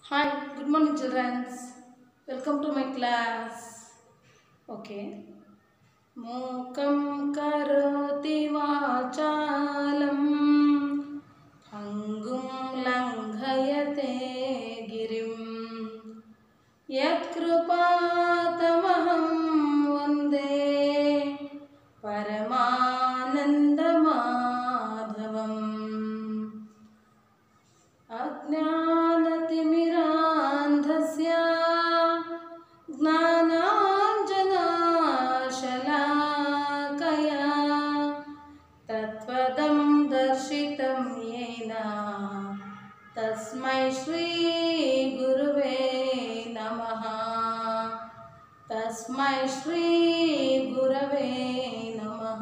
Hi, good morning, children. Welcome to my class. Okay. मूकं करोति वाचालं भङ्गुं लङ्घयते गिरिं यत्कृपातमहं वन्दे परमानन्दमाधवम् अज्ञानतिमिरान्धस्य ज्ञानाञ्जनाशलाकया तत्त्वदं दर्शितं येन तस्मै श्रीगुरुवे नमः तस्मै श्रीगुरवे नमः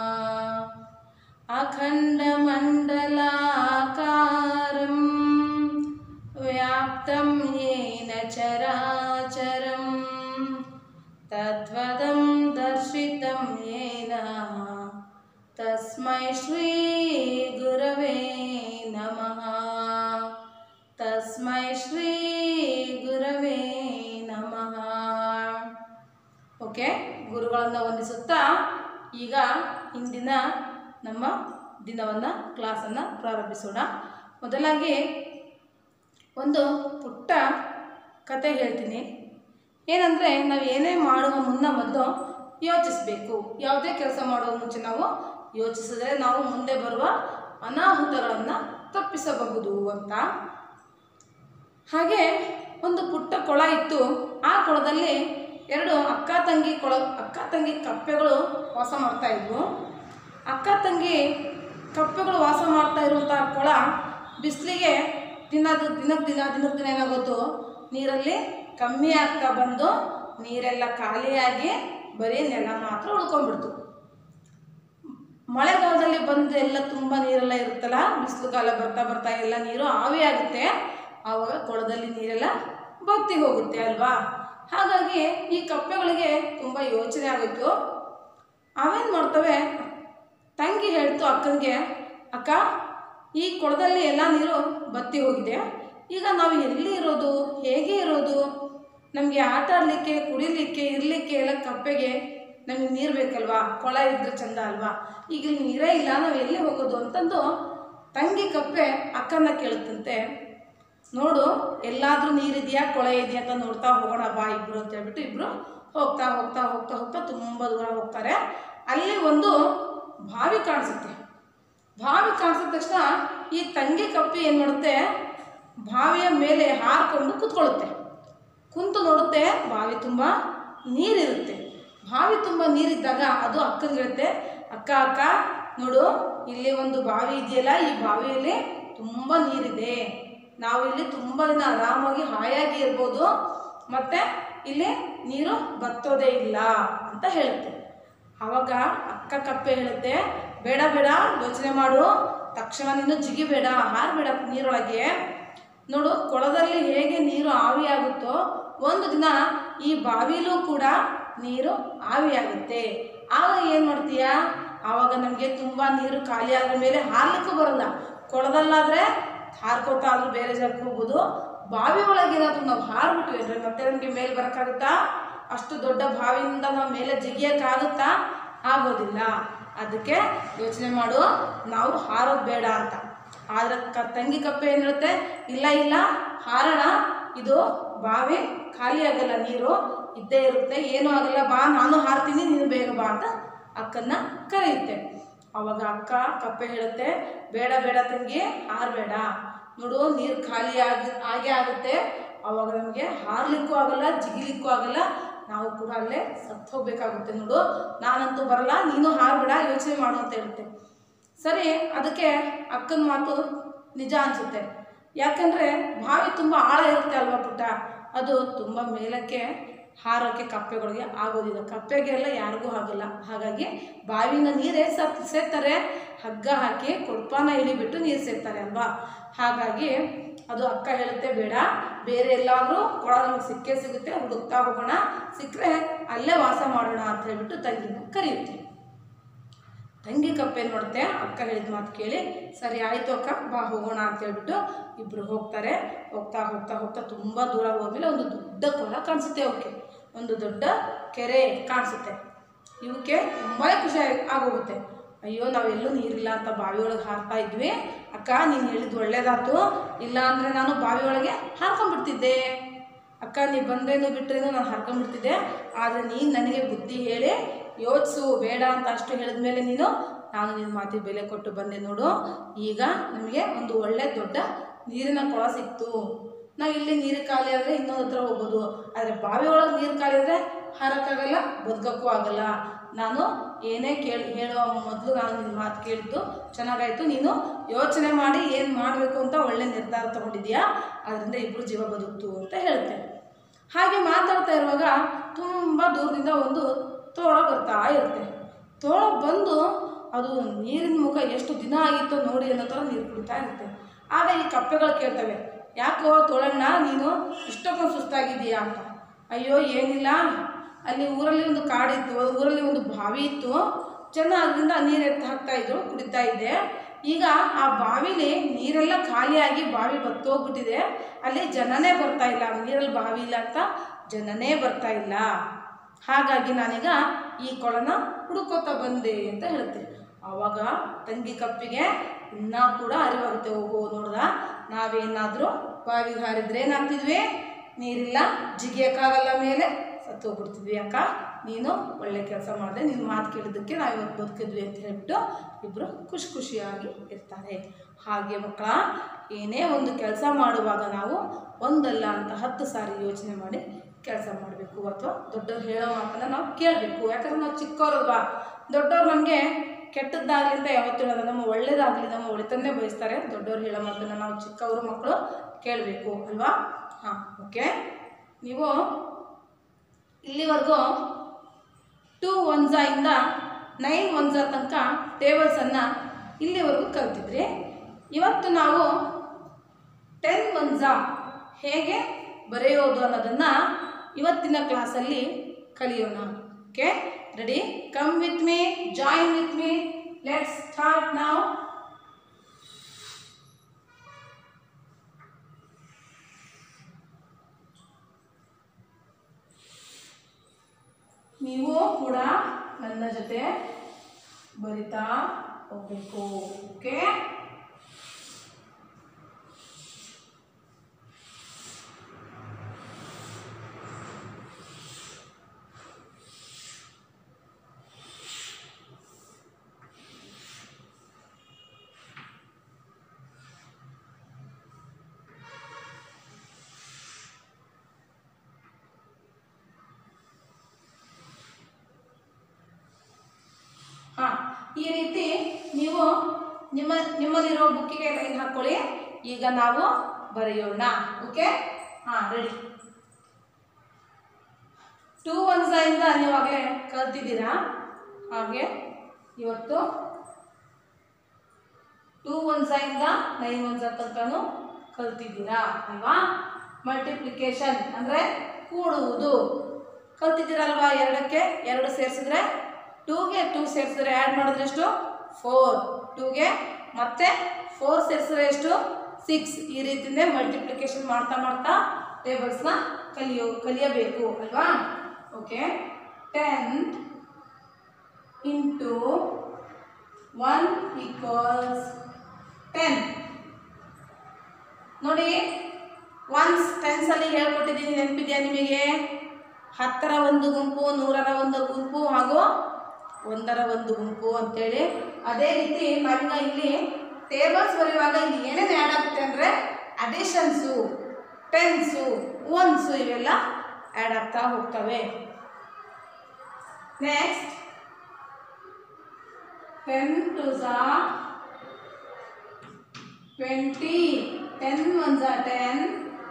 अखण्डमण्डलाकारं व्याप्तं येन चराचरं तद्वदं दर्शितं येन तस्मै श्रीगुरवे नमः तस्मै श्रीगुरवे नमः ಓಕೆ ಗುರುಗಳನ್ನು ವಂದಿಸುತ್ತಾ ಈಗ ಇಂದಿನ ನಮ್ಮ ದಿನವನ್ನು ಕ್ಲಾಸನ್ನು ಪ್ರಾರಂಭಿಸೋಣ ಮೊದಲಾಗಿ ಒಂದು ಪುಟ್ಟ ಕತೆ ಹೇಳ್ತೀನಿ ಏನಂದರೆ ನಾವು ಏನೇ ಮಾಡುವ ಮುನ್ನ ಮೊದಲು ಯೋಚಿಸಬೇಕು ಯಾವುದೇ ಕೆಲಸ ಮಾಡುವ ಮುಂಚೆ ನಾವು ಯೋಚಿಸಿದರೆ ನಾವು ಮುಂದೆ ಬರುವ ಅನಾಹುತಗಳನ್ನು ತಪ್ಪಿಸಬಹುದು ಅಂತ ಹಾಗೆ ಒಂದು ಪುಟ್ಟ ಕೊಳ ಇತ್ತು ಆ ಕೊಳದಲ್ಲಿ ಎರಡು ಅಕ್ಕ ತಂಗಿ ಕೊಳ ಅಕ್ಕ ತಂಗಿ ಕಪ್ಪೆಗಳು ವಾಸ ಮಾಡ್ತಾ ಇದ್ವು ಅಕ್ಕ ತಂಗಿ ಕಪ್ಪೆಗಳು ವಾಸ ಮಾಡ್ತಾ ಇರುವಂಥ ಕೊಳ ಬಿಸಿಲಿಗೆ ದಿನದ ದಿನಕ್ಕೆ ದಿನ ದಿನಕ್ಕೆ ದಿನ ಏನಾಗೋತು ನೀರಲ್ಲಿ ಕಮ್ಮಿ ಆಗ್ತಾ ಬಂದು ನೀರೆಲ್ಲ ಖಾಲಿಯಾಗಿ ಬರೀ ನೆಲ ಮಾತ್ರ ಉಳ್ಕೊಂಡ್ಬಿಡ್ತು ಮಳೆಗಾಲದಲ್ಲಿ ಬಂದು ಎಲ್ಲ ತುಂಬ ನೀರೆಲ್ಲ ಇರುತ್ತಲ್ಲ ಬಿಸಿಲು ಕಾಲ ಬರ್ತಾ ಬರ್ತಾ ಎಲ್ಲ ನೀರು ಆವಿ ಆಗುತ್ತೆ ಆವಾಗ ಕೊಳದಲ್ಲಿ ನೀರೆಲ್ಲ ಬತ್ತಿ ಹೋಗುತ್ತೆ ಅಲ್ವಾ ಹಾಗಾಗಿ ಈ ಕಪ್ಪೆಗಳಿಗೆ ತುಂಬ ಯೋಚನೆ ಆಗೋಯ್ತು ಅವೇನು ಮಾಡ್ತವೆ ತಂಗಿ ಹೇಳ್ತು ಅಕ್ಕನಿಗೆ ಅಕ್ಕ ಈ ಕೊಳದಲ್ಲಿ ಎಲ್ಲ ನೀರು ಬತ್ತಿ ಹೋಗಿದೆ ಈಗ ನಾವು ಎಲ್ಲಿ ಇರೋದು ಹೇಗೆ ಇರೋದು ನಮಗೆ ಆಟ ಆಡಲಿಕ್ಕೆ ಕುಡಿಲಿಕ್ಕೆ ಇರಲಿಕ್ಕೆ ಎಲ್ಲ ಕಪ್ಪೆಗೆ ನಮಗೆ ನೀರು ಬೇಕಲ್ವಾ ಕೊಳ ಇದ್ರೆ ಚಂದ ಅಲ್ವಾ ಈಗ ಇಲ್ಲಿ ನೀರೇ ಇಲ್ಲ ನಾವು ಎಲ್ಲಿ ಹೋಗೋದು ಅಂತಂದು ತಂಗಿ ಕಪ್ಪೆ ಅಕ್ಕನ ಕೇಳುತ್ತಂತೆ ನೋಡು ಎಲ್ಲಾದ್ರೂ ನೀರಿದೆಯಾ ಕೊಳ ಇದೆಯಾ ಅಂತ ನೋಡ್ತಾ ಹೋಗೋಣ ಬಾ ಇಬ್ರು ಅಂತ ಹೇಳ್ಬಿಟ್ಟು ಇಬ್ರು ಹೋಗ್ತಾ ಹೋಗ್ತಾ ಹೋಗ್ತಾ ಹೋಗ್ತಾ ತುಂಬ ದೂರ ಹೋಗ್ತಾರೆ ಅಲ್ಲಿ ಒಂದು ಬಾವಿ ಕಾಣಿಸುತ್ತೆ ಬಾವಿ ಕಾಣಿಸಿದ ತಕ್ಷಣ ಈ ತಂಗಿ ಕಪ್ಪಿ ಏನು ಮಾಡುತ್ತೆ ಬಾವಿಯ ಮೇಲೆ ಹಾರಿಕೊಂಡು ಕೂತ್ಕೊಳ್ಳುತ್ತೆ ಕುಂತು ನೋಡುತ್ತೆ ಬಾವಿ ತುಂಬ ನೀರಿರುತ್ತೆ ಬಾವಿ ತುಂಬ ನೀರಿದ್ದಾಗ ಅದು ಅಕ್ಕನಿಗೆ ಹೇಳುತ್ತೆ ಅಕ್ಕ ಅಕ್ಕ ನೋಡು ಇಲ್ಲಿ ಒಂದು ಬಾವಿ ಇದೆಯಲ್ಲ ಈ ಬಾವಿಯಲ್ಲಿ ತುಂಬ ನೀರಿದೆ ನಾವು ಇಲ್ಲಿ ತುಂಬ ದಿನ ಆರಾಮಾಗಿ ಹಾಯಾಗಿ ಇರ್ಬೋದು ಮತ್ತು ಇಲ್ಲಿ ನೀರು ಬತ್ತೋದೇ ಇಲ್ಲ ಅಂತ ಹೇಳುತ್ತೆ ಆವಾಗ ಅಕ್ಕ ಕಪ್ಪೆ ಹೇಳುತ್ತೆ ಬೇಡ ಬೇಡ ಯೋಚನೆ ಮಾಡು ತಕ್ಷಣ ನೀನು ಜಿಗಿಬೇಡ ಹಾರಬೇಡ ನೀರೊಳಗೆ ನೋಡು ಕೊಳದಲ್ಲಿ ಹೇಗೆ ನೀರು ಆವಿಯಾಗುತ್ತೋ ಒಂದು ದಿನ ಈ ಬಾವಿಲೂ ಕೂಡ ನೀರು ಆವಿಯಾಗುತ್ತೆ ಆಗ ಏನು ಮಾಡ್ತೀಯ ಆವಾಗ ನಮಗೆ ತುಂಬ ನೀರು ಖಾಲಿ ಆದ ಮೇಲೆ ಹಾರ್ಲಿಕ್ಕೂ ಬರಲ್ಲ ಕೊಳದಲ್ಲಾದರೆ ಹಾರ್ಕೋತಾ ಆದ್ರೂ ಬೇರೆ ಜಾಗಕ್ಕೆ ಹೋಗ್ಬೋದು ಬಾವಿ ಒಳಗೆ ಏನಾದರೂ ನಾವು ಹಾರ್ಬಿಟ್ವಿ ಅಂದರೆ ಮತ್ತೆ ನಮಗೆ ಮೇಲೆ ಬರೋಕ್ಕಾಗುತ್ತಾ ಅಷ್ಟು ದೊಡ್ಡ ಬಾವಿಯಿಂದ ನಾವು ಮೇಲೆ ಜಿಗಿಯೋಕ್ಕಾಗುತ್ತಾ ಆಗೋದಿಲ್ಲ ಅದಕ್ಕೆ ಯೋಚನೆ ಮಾಡು ನಾವು ಹಾರೋದು ಬೇಡ ಅಂತ ಆದರೆ ಕ ತಂಗಿ ಕಪ್ಪೆ ಏನು ಹೇಳುತ್ತೆ ಇಲ್ಲ ಇಲ್ಲ ಹಾರೋಣ ಇದು ಬಾವಿ ಖಾಲಿ ಆಗಲ್ಲ ನೀರು ಇದ್ದೇ ಇರುತ್ತೆ ಏನೂ ಆಗಲ್ಲ ಬಾ ನಾನು ಹಾರ್ತೀನಿ ನೀನು ಬೇಗ ಬಾ ಅಂತ ಅಕ್ಕನ್ನ ಕರೆಯುತ್ತೆ ಅವಾಗ ಅಕ್ಕ ಕಪ್ಪೆ ಹೇಳುತ್ತೆ ಬೇಡ ಬೇಡ ತಂಗಿ ಹಾರಬೇಡ ನೋಡು ನೀರು ಖಾಲಿ ಆಗಿ ಆಗೇ ಆಗುತ್ತೆ ಅವಾಗ ನಮಗೆ ಹಾರ್ಲಿಕ್ಕೂ ಆಗಲ್ಲ ಜಿಗಿಲಿಕ್ಕೂ ಆಗಲ್ಲ ನಾವು ಕೂಡ ಅಲ್ಲೇ ಸತ್ತು ಹೋಗ್ಬೇಕಾಗುತ್ತೆ ನೋಡು ನಾನಂತೂ ಬರಲ್ಲ ನೀನು ಹಾರಬೇಡ ಯೋಚನೆ ಮಾಡು ಅಂತ ಹೇಳುತ್ತೆ ಸರಿ ಅದಕ್ಕೆ ಅಕ್ಕನ ಮಾತು ನಿಜ ಅನಿಸುತ್ತೆ ಯಾಕಂದರೆ ಬಾವಿ ತುಂಬ ಆಳ ಇರುತ್ತೆ ಅಲ್ವಾ ಪುಟ್ಟ ಅದು ತುಂಬ ಮೇಲಕ್ಕೆ ಹಾರೋಕ್ಕೆ ಕಪ್ಪೆಗಳಿಗೆ ಆಗೋದಿಲ್ಲ ಕಪ್ಪೆಗೆಲ್ಲ ಯಾರಿಗೂ ಆಗಲ್ಲ ಹಾಗಾಗಿ ಬಾವಿನ ನೀರೇ ಸತ್ ಸೇರ್ತಾರೆ ಹಗ್ಗ ಹಾಕಿ ಕೊಡ್ಪಾನ ಇಳಿಬಿಟ್ಟು ನೀರು ಸೇರ್ತಾರೆ ಅಲ್ವಾ ಹಾಗಾಗಿ ಅದು ಅಕ್ಕ ಹೇಳುತ್ತೆ ಬೇಡ ಬೇರೆ ಎಲ್ಲಾದರೂ ಕೊಳ ನಮಗೆ ಸಿಕ್ಕೇ ಸಿಗುತ್ತೆ ಹುಡುಕ್ತಾ ಹೋಗೋಣ ಸಿಕ್ಕರೆ ಅಲ್ಲೇ ವಾಸ ಮಾಡೋಣ ಅಂತ ಹೇಳ್ಬಿಟ್ಟು ತಂಗಿನ ಕರೆಯುತ್ತೆ ತಂಗಿ ಕಪ್ಪೆ ನೋಡುತ್ತೆ ಅಕ್ಕ ಹೇಳಿದ ಮಾತು ಕೇಳಿ ಸರಿ ಆಯಿತು ಅಕ್ಕ ಬಾ ಹೋಗೋಣ ಅಂತ ಹೇಳ್ಬಿಟ್ಟು ಇಬ್ಬರು ಹೋಗ್ತಾರೆ ಹೋಗ್ತಾ ಹೋಗ್ತಾ ಹೋಗ್ತಾ ತುಂಬ ದೂರ ಹೋದ್ಮೇಲೆ ಒಂದು ದೊಡ್ಡ ಕೊಳ ಕಾಣಿಸುತ್ತೆ ಅವಕ್ಕೆ ಒಂದು ದೊಡ್ಡ ಕೆರೆ ಕಾಣಿಸುತ್ತೆ ಇವಕ್ಕೆ ತುಂಬಾ ಖುಷಿ ಆಗ್- ಆಗೋಗುತ್ತೆ ಅಯ್ಯೋ ನಾವೆಲ್ಲೂ ನೀರಿಲ್ಲ ಅಂತ ಬಾವಿ ಒಳಗೆ ಹಾರ್ತಾ ಇದ್ವಿ ಅಕ್ಕ ನೀನು ಹೇಳಿದ್ದು ಒಳ್ಳೇದಾಯ್ತು ಇಲ್ಲ ಅಂದರೆ ನಾನು ಬಾವಿ ಒಳಗೆ ಹಾರ್ಕೊಂಡ್ಬಿಡ್ತಿದ್ದೆ ಅಕ್ಕ ನೀವು ಬಂದ್ರೇನು ಬಿಟ್ರೇನು ನಾನು ಹಾರ್ಕೊಂಡ್ಬಿಡ್ತಿದ್ದೆ ಆದರೆ ನೀನು ನನಗೆ ಬುದ್ಧಿ ಹೇಳಿ ಯೋಚಿಸು ಬೇಡ ಅಂತ ಅಷ್ಟು ಹೇಳಿದ್ಮೇಲೆ ನೀನು ನಾನು ನಿನ್ನ ಮಾತಿಗೆ ಬೆಲೆ ಕೊಟ್ಟು ಬಂದೆ ನೋಡು ಈಗ ನಮಗೆ ಒಂದು ಒಳ್ಳೆ ದೊಡ್ಡ ನೀರಿನ ಕೊಳ ಸಿಕ್ತು ನಾವು ಇಲ್ಲಿ ನೀರು ಖಾಲಿ ಆದರೆ ಇನ್ನೊಂದು ಹತ್ರ ಹೋಗ್ಬೋದು ಆದರೆ ಬಾವಿ ಒಳಗೆ ನೀರು ಖಾಲಿ ಆದರೆ ಹಾರಕ್ಕಾಗಲ್ಲ ಬದುಕಕ್ಕೂ ಆಗಲ್ಲ ನಾನು ಏನೇ ಕೇಳಿ ಹೇಳುವ ಮೊದಲು ನಾನು ನಿನ್ನ ಮಾತು ಕೇಳಿದ್ದು ಚೆನ್ನಾಗಾಯಿತು ನೀನು ಯೋಚನೆ ಮಾಡಿ ಏನು ಮಾಡಬೇಕು ಅಂತ ಒಳ್ಳೆ ನಿರ್ಧಾರ ತಗೊಂಡಿದ್ಯಾ ಅದರಿಂದ ಇಬ್ಬರು ಜೀವ ಬದುಕ್ತು ಅಂತ ಹೇಳುತ್ತೆ ಹಾಗೆ ಮಾತಾಡ್ತಾ ಇರುವಾಗ ತುಂಬ ದೂರದಿಂದ ಒಂದು ತೋಳ ಬರ್ತಾ ಇರುತ್ತೆ ತೋಳ ಬಂದು ಅದು ನೀರಿನ ಮುಖ ಎಷ್ಟು ದಿನ ಆಗಿತ್ತೋ ನೋಡಿ ಅನ್ನೋ ಥರ ನೀರು ಕುಡಿತಾ ಇರುತ್ತೆ ಆಗ ಈ ಕಪ್ಪೆಗಳು ಕೇಳ್ತವೆ ಯಾಕೋ ತೋಳಣ್ಣ ನೀನು ಇಷ್ಟೊಂದು ಸುಸ್ತಾಗಿದೆಯಾ ಅಂತ ಅಯ್ಯೋ ಏನಿಲ್ಲ ಅಲ್ಲಿ ಊರಲ್ಲಿ ಒಂದು ಕಾಡಿತ್ತು ಊರಲ್ಲಿ ಒಂದು ಬಾವಿ ಇತ್ತು ಜನ ಅದರಿಂದ ನೀರು ಎತ್ತು ಹಾಕ್ತಾ ಇದ್ರು ಕುಡಿತಾ ಇದ್ದೆ ಈಗ ಆ ಬಾವಿಲಿ ನೀರೆಲ್ಲ ಖಾಲಿಯಾಗಿ ಬಾವಿ ಬತ್ತೋಗ್ಬಿಟ್ಟಿದೆ ಅಲ್ಲಿ ಜನನೇ ಬರ್ತಾ ಇಲ್ಲ ನೀರಲ್ಲಿ ಬಾವಿ ಇಲ್ಲ ಅಂತ ಜನನೇ ಬರ್ತಾ ಇಲ್ಲ ಹಾಗಾಗಿ ನಾನೀಗ ಈ ಕೊಳನ ಹುಡುಕೋತಾ ಬಂದೆ ಅಂತ ಹೇಳುತ್ತೆ ಆವಾಗ ತಂಗಿ ಕಪ್ಪಿಗೆ ಇನ್ನೂ ಕೂಡ ಅರಿವಾಗುತ್ತೆ ಓಹೋ ನೋಡ್ದ ನಾವೇನಾದರೂ ಬಾವಿಗೆ ಹಾರಿದ್ರೆ ಏನಾಗ್ತಿದ್ವಿ ನೀರಿಲ್ಲ ಜಿಗಿಯೋಕ್ಕಾಗಲ್ಲ ಮೇಲೆ ಸತ್ತು ಹೋಗ್ಬಿಡ್ತಿದ್ವಿ ಅಕ್ಕ ನೀನು ಒಳ್ಳೆ ಕೆಲಸ ಮಾಡಿದೆ ನಿನ್ನ ಮಾತು ಕೇಳಿದ್ದಕ್ಕೆ ನಾವು ಇವತ್ತು ಬದುಕಿದ್ವಿ ಅಂತ ಹೇಳ್ಬಿಟ್ಟು ಇಬ್ಬರು ಖುಷಿ ಖುಷಿಯಾಗಿ ಇರ್ತಾರೆ ಹಾಗೆ ಮಕ್ಕಳ ಏನೇ ಒಂದು ಕೆಲಸ ಮಾಡುವಾಗ ನಾವು ಒಂದಲ್ಲ ಅಂತ ಹತ್ತು ಸಾರಿ ಯೋಚನೆ ಮಾಡಿ ಕೆಲಸ ಮಾಡಬೇಕು ಅಥವಾ ದೊಡ್ಡವ್ರು ಹೇಳೋ ಮಾತನ್ನು ನಾವು ಕೇಳಬೇಕು ಯಾಕಂದ್ರೆ ನಾವು ಚಿಕ್ಕವರಲ್ವಾ ದೊಡ್ಡವ್ರು ನಮಗೆ ಕೆಟ್ಟದ್ದಾಗಲಿ ಅಂತ ಯಾವತ್ತೂ ಹೇಳೋದು ನಮ್ಮ ಒಳ್ಳೇದಾಗಲಿ ನಮ್ಮ ಒಳಿತನ್ನೇ ಬಯಸ್ತಾರೆ ದೊಡ್ಡವ್ರು ಹೇಳೋ ಮಾತನ್ನು ನಾವು ಚಿಕ್ಕವರು ಮಕ್ಕಳು ಕೇಳಬೇಕು ಅಲ್ವಾ ಹಾಂ ಓಕೆ ನೀವು ಇಲ್ಲಿವರೆಗೂ ಟೂ ಒನ್ಝಾಯಿಂದ ನೈನ್ ಒನ್ಝಾ ತನಕ ಟೇಬಲ್ಸನ್ನು ಇಲ್ಲಿವರೆಗೂ ಕಲ್ತಿದ್ರಿ ಇವತ್ತು ನಾವು ಟೆನ್ ಒನ್ಝಾ ಹೇಗೆ ಬರೆಯೋದು ಅನ್ನೋದನ್ನು ಇವತ್ತಿನ ಕ್ಲಾಸಲ್ಲಿ ಕಲಿಯೋಣ okay ready come with me join with me let's start ನಾವು ನೀವು ಕೂಡ ನನ್ನ ಜೊತೆ ಬರಿತಾ ಹೋಗ್ಬೇಕು ಓಕೆ ಹಾಂ ಈ ರೀತಿ ನೀವು ನಿಮ್ಮ ನಿಮ್ಮಲ್ಲಿರೋ ಬುಕ್ಕಿಗೆ ಲೈನ್ ಹಾಕ್ಕೊಳ್ಳಿ ಈಗ ನಾವು ಬರೆಯೋಣ ಓಕೆ ಹಾಂ ರೆಡಿ ಟೂ ಒನ್ಸಾಯಿಂದ ನೀವಾಗಲೇ ಕಲ್ತಿದ್ದೀರಾ ಹಾಗೆ ಇವತ್ತು ಟೂ ಒನ್ಸಾಯಿಂದ ನೈನ್ ಒನ್ಸ ತನಕನೂ ಕಲ್ತಿದ್ದೀರಾ ಅಲ್ವಾ ಮಲ್ಟಿಪ್ಲಿಕೇಶನ್ ಅಂದರೆ ಕೂಡುವುದು ಕಲ್ತಿದ್ದೀರಲ್ವಾ ಎರಡಕ್ಕೆ ಎರಡು ಸೇರಿಸಿದ್ರೆ ಟೂಗೆ ಟೂ ಸೇರಿಸಿದ್ರೆ ಆ್ಯಡ್ ಮಾಡಿದ್ರೆ ಎಷ್ಟು ಫೋರ್ ಟೂಗೆ ಮತ್ತೆ ಫೋರ್ ಸೇರಿಸಿದ್ರೆ ಎಷ್ಟು ಸಿಕ್ಸ್ ಈ ರೀತಿಯಿಂದ ಮಲ್ಟಿಪ್ಲಿಕೇಶನ್ ಮಾಡ್ತಾ ಮಾಡ್ತಾ ಟೇಬಲ್ಸ್ನ ಕಲಿಯೋ ಕಲಿಯಬೇಕು ಅಲ್ವಾ okay ten into one equals ten ನೋಡಿ ಒನ್ಸ್ ಟೆನ್ಸಲ್ಲಿ ಹೇಳ್ಕೊಟ್ಟಿದ್ದೀನಿ ನೆನಪಿದೆಯಾ ನಿಮಗೆ ಹತ್ತರ ಒಂದು ಗುಂಪು ನೂರರ ಒಂದು ಗುಂಪು ಹಾಗೂ ಒಂದರ ಒಂದು ಗುಂಪು ಅಂತೇಳಿ ಅದೇ ರೀತಿ ನಾವೀಗ ಇಲ್ಲಿ ಟೇಬಲ್ಸ್ ಬರೆಯುವಾಗ ಇಲ್ಲಿ ಏನೇನು ಆ್ಯಡ್ ಆಗುತ್ತೆ ಅಂದರೆ ಅಡಿಷನ್ಸು ಟೆನ್ಸು ಒನ್ಸು ಇವೆಲ್ಲ ಆ್ಯಡ್ ಆಗ್ತಾ ಹೋಗ್ತವೆ next ten two are twenty ten one are ten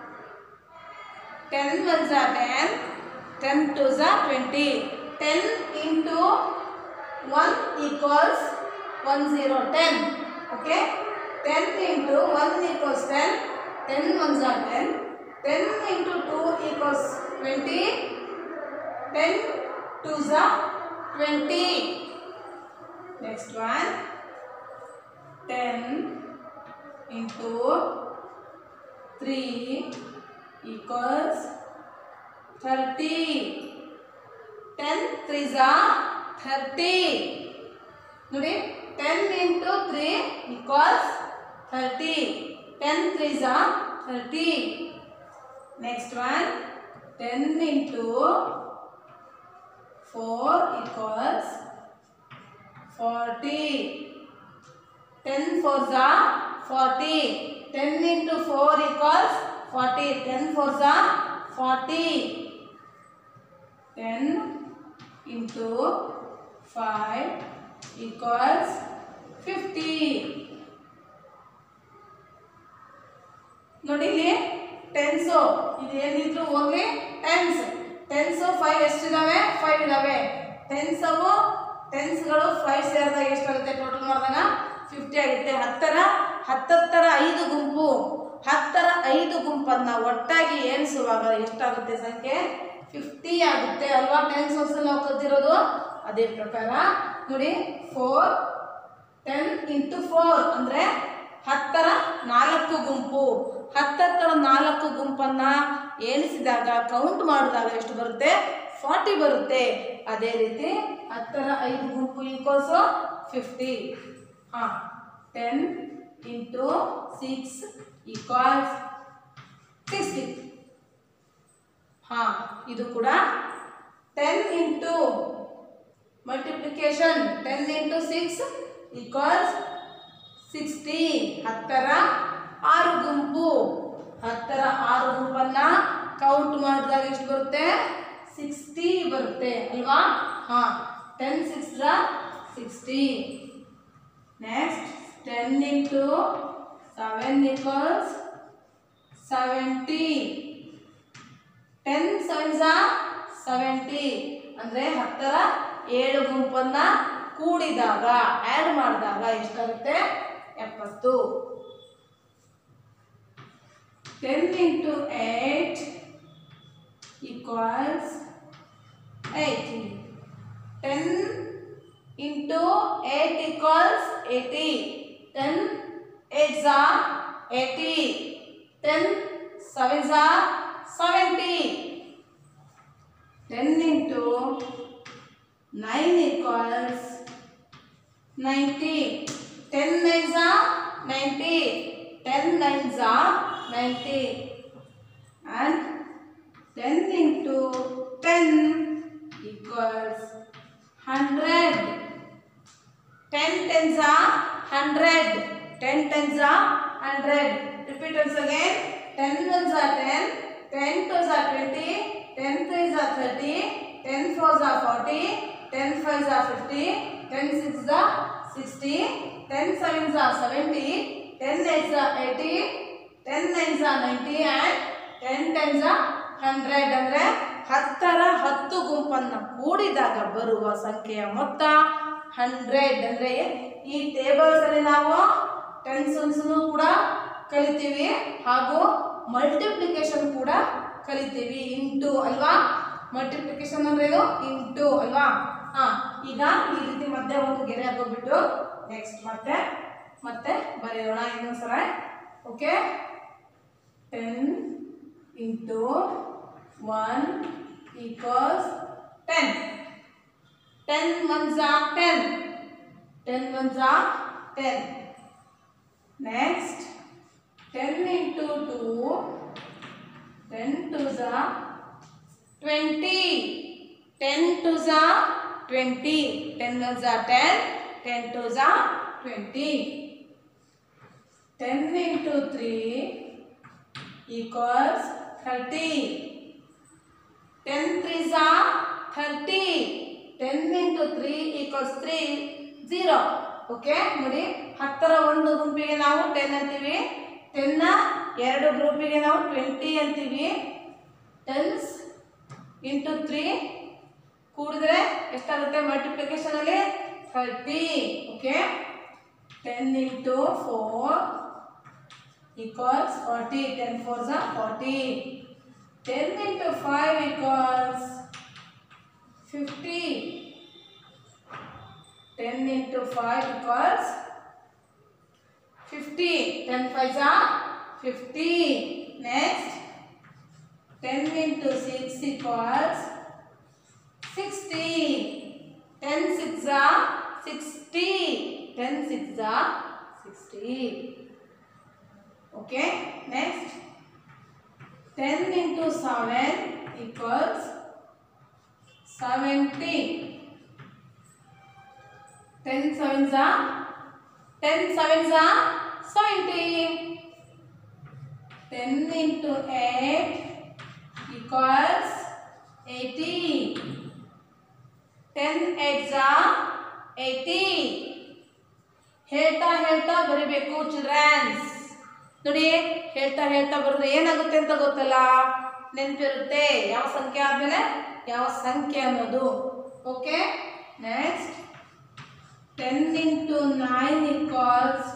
ten one are ten ten two are twenty ten into one equals one zero ten okay ten into one equals ten ten one are ten ten into two equals twenty ten two are twenty next one ten into three equals thirty ten threes thirty ನೋಡಿ ten into three equals thirty ten threes thirty next one ten into four equals forty ten four are forty ten into four equals forty ten four are forty ten into five equals fifty ನೋಡಿ ಇಲ್ಲಿ tens ಇದು ಏನಿದ್ರು ಹೋಗ್ಲಿ tens tens five ಎಷ್ಟಿದಾವೆ five ಇದಾವೆ tens ಅವು ಟೆನ್ಸ್ಗಳು five ಸೇರಿದಾಗ ಎಷ್ಟಾಗುತ್ತೆ ಟೋಟಲ್ ಮಾಡಿದಾಗ ಫಿಫ್ಟಿ ಆಗುತ್ತೆ ಹತ್ತರ ಹತ್ತತ್ತರ ಐದು ಗುಂಪು ಹತ್ತರ ಐದು ಗುಂಪನ್ನ ಒಟ್ಟಾಗಿ ಏನಿಸುವಾಗ ಎಷ್ಟಾಗುತ್ತೆ ಸಂಖ್ಯೆ ಫಿಫ್ಟಿ ಆಗುತ್ತೆ ಅಲ್ವಾ ಟೆನ್ ಸೋರ್ಸ್ ನಾವು ಕಲ್ತಿರೋದು ಅದೇ ಪ್ರಕಾರ ನೋಡಿ ಫೋರ್ ಟೆನ್ ಇಂಟು ಫೋರ್ ಅಂದರೆ ಹತ್ತರ ನಾಲ್ಕು ಗುಂಪು ಹತ್ತತ್ತರ ನಾಲ್ಕು ಗುಂಪನ್ನ ಎಣಿಸಿದಾಗ ಕೌಂಟ್ ಮಾಡಿದಾಗ ಎಷ್ಟು ಬರುತ್ತೆ ಫಾರ್ಟಿ ಬರುತ್ತೆ ಅದೇ ರೀತಿ ಹತ್ತರ ಐದು ಗುಂಪು ಈಕ್ವಲ್ಸು ಫಿಫ್ಟಿ ಹಾಂ ten into six equals sixty ಹಾಂ ಇದು ಕೂಡ ten into multiplication ten into six equals sixty ಹತ್ತರ ಆರು ಗುಂಪು ಹತ್ತರ ಆರು ಗುಂಪನ್ನ ಕೌಂಟ್ ಮಾಡಿದಾಗ ಎಷ್ಟು ಬರುತ್ತೆ ಸಿಕ್ಸ್ಟಿ ಬರುತ್ತೆ ಅಲ್ವಾ ಹಾಂ ten six sixty next ten into seven equals seventy ten sevens seventy ಅಂದರೆ ಹತ್ತರ ಏಳು ಗುಂಪನ್ನ ಕೂಡಿದಾಗ ಆ್ಯಡ್ ಮಾಡಿದಾಗ ಎಷ್ಟಾಗುತ್ತೆ ಎಪ್ಪತ್ತು ten into eight equals eighty ten into eight equals eighty ten eight are eighty ten seven are seventy ten into nine equals ninety ten nine are ninety ten nine are ninety and 10 into 10 equals 100 10 tens are 100 10 tens are 100 repeat once again 10 ones are 10 10 twos are 20 10 threes are 30 10 fours are 40 10 fives are 50 10 sixes are 60 10 sevens are 70 10 eights are 80 10 nines are 90 and 10 tens are 100 ಅಂದರೆ ಹತ್ತರ ಹತ್ತು ಗುಂಪನ್ನು ಕೂಡಿದಾಗ ಬರುವ ಸಂಖ್ಯೆಯ ಮೊತ್ತ hundred ಅಂದರೆ ಈ ಟೇಬಲ್ಸ್ ಅಲ್ಲಿ ನಾವು ಟೆನ್ಸನ್ಸ್ನು ಕೂಡ ಕಲಿತೀವಿ ಹಾಗೂ ಮಲ್ಟಿಪ್ಲಿಕೇಶನ್ ಕೂಡ ಕಲಿತೀವಿ ಇಂಟು ಅಲ್ವಾ ಮಲ್ಟಿಪ್ಲಿಕೇಶನ್ ಅಂದ್ರೆ ಏನು ಇಂಟು ಅಲ್ವಾ ಹಾ ಈಗ ಈ ರೀತಿ ಮತ್ತೆ ಒಂದು ಗೆರೆ ಹಾಕೋಬಿಟ್ಟು ನೆಕ್ಸ್ಟ್ ಮತ್ತೆ ಮತ್ತೆ ಬರೆಯೋಣ ಇನ್ನೊಂದ್ಸಲ okay ten into one equals ten ten ones are ten ten ones are ten next ten into two ten two are twenty ten two are twenty ten one are ten ten two are twenty ten into three equals thirty ten three are thirty ten into three equals three zero okay ನೋಡಿ ಹತ್ತರ ಒಂದು ಗುಂಪಿಗೆ ನಾವು ten ಅಂತೀವಿ ಟೆನ್ನ ಎರಡು ಗ್ರೂಪಿಗೆ ನಾವು twenty ಅಂತೀವಿ tense into three ಕೂಡಿದ್ರೆ ಎಷ್ಟಾಗುತ್ತೆ ಮಲ್ಟಿಪ್ಲಿಕೇಶನ್ ಅಲ್ಲಿ thirty okay ten into four equals 40 10 4s are 40 10 into 5 equals 50 ten into five equals fifty ten five are fifty next ten into six equals sixty ten six are sixty ten six are sixty okay next ten into seven equals seventy ten seven are ten seven are seventy ten into eight equals eighty ten eight are eighty ಹೇಳ್ತಾ ಹೇಳ್ತಾ ಬರಿಬೇಕು children's ನೋಡಿ ಹೇಳ್ತಾ ಹೇಳ್ತಾ ಬರೋದು ಏನಾಗುತ್ತೆ ಅಂತ ಗೊತ್ತಲ್ಲ ನೆನಪಿರುತ್ತೆ ಯಾವ ಸಂಖ್ಯೆ ಆದ್ಮೇಲೆ ಯಾವ ಸಂಖ್ಯೆ ಅನ್ನೋದು okay next ten into nine equals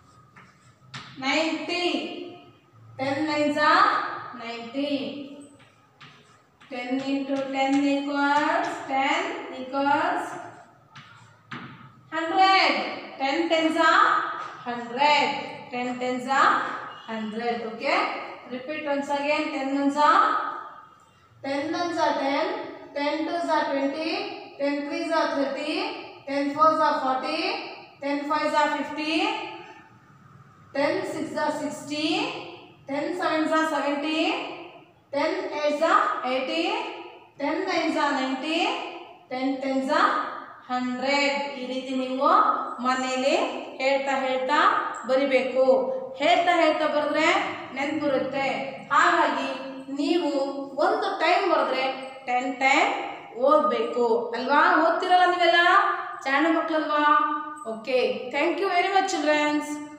ninety ten nine are ninety ten into ten equals ten equals hundred ten tens are hundred ten tens are hundred okay repeat ones again ten ones are ten ones are ten ten twos are twenty ten threes are thirty ten fours are forty ten fives are fifty ten six are sixty ten sevens are seventy ten eights are eighty ten nines are ninety ten tens are hundred ಈ ರೀತಿ ನೀವು ಮನೇಲಿ ಹೇಳ್ತಾ ಹೇಳ್ತಾ ಬರಿಬೇಕು ಹೇಳ್ತಾ ಹೇಳ್ತಾ ಬರೆದ್ರೆ ನೆನಪಿರುತ್ತೆ ಹಾಗಾಗಿ ನೀವು ಒಂದು ಟೈಮ್ ಬರೆದ್ರೆ ಟೆನ್ ಟೈಮ್ ಓದಬೇಕು ಅಲ್ವಾ ಓದ್ತಿರಲ್ಲ ನೀವೆಲ್ಲ ಸಣ್ಣ ಮಕ್ಕಳಲ್ವಾ okay thank you very much children's